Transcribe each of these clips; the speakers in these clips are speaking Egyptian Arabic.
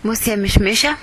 بص يا مشمشة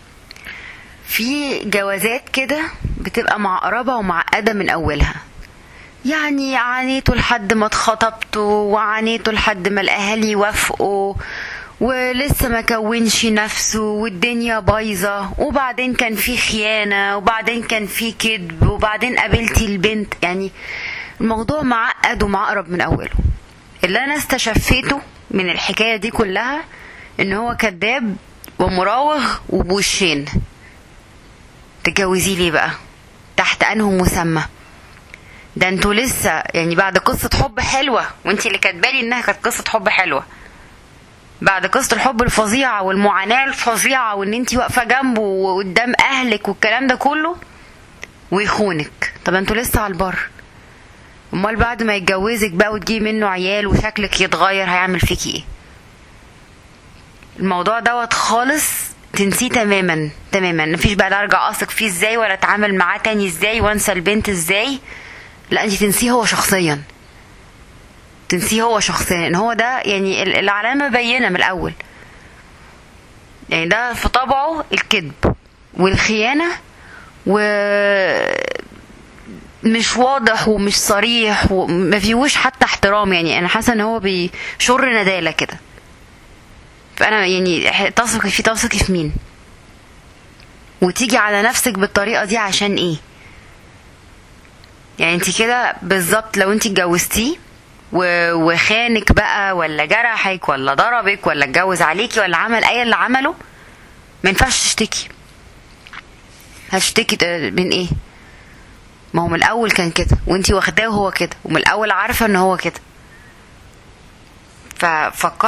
في جوازات كده بتبقى معقربة ومعقدة من أولها يعني عانيته لحد ما اتخطبته وعانيته لحد ما الأهالي يوافقوا ولسه ما كونش نفسه والدنيا بايظة وبعدين كان في خيانة وبعدين كان في كذب وبعدين قابلتي البنت يعني الموضوع معقد ومعقرب من أوله اللي أنا استشفيته من الحكاية دي كلها إن هو كذاب ومراوغ وبوشين تتجوزيه ليه بقى تحت انه مسمى ده انتوا لسه يعني بعد قصة حب حلوة وانتي اللي كاتبالي انها كانت قصة حب حلوة بعد قصة الحب الفظيعة والمعاناة الفظيعة وان انتي واقفة جنبه وقدام اهلك والكلام ده كله ويخونك طب انتوا لسه على البر امال بعد ما يتجوزك بقى وتجيبي منه عيال وشكلك يتغير هيعمل فيكي ايه الموضوع دوت خالص تنسيه تماما تماما مفيش بقى لا ارجع اثق فيه ازاي ولا اتعامل معاه تاني ازاي وانسى البنت ازاي لا انت تنسيه هو شخصيا تنسيه هو شخصيا ان هو ده يعني ال- العلامه بينه من الاول يعني ده في طبعه الكذب والخيانه و مش واضح ومش صريح وما فيهوش حتى احترام يعني انا حاسه ان هو بيشر ندالة كده فانا يعني ح- تثقي في تثقي في مين وتيجي على نفسك بالطريقه دي عشان ايه يعني انت كده بالظبط لو انت اتجوزتيه و- وخانك بقى ولا جرحك ولا ضربك ولا اتجوز عليكي ولا عمل اي اللي عمله ما ينفعش تشتكي هتشتكي ت- من ايه ما هو من الاول كان كده وانتي واخداه وهو كده ومن الاول عارفه ان هو كده ففكر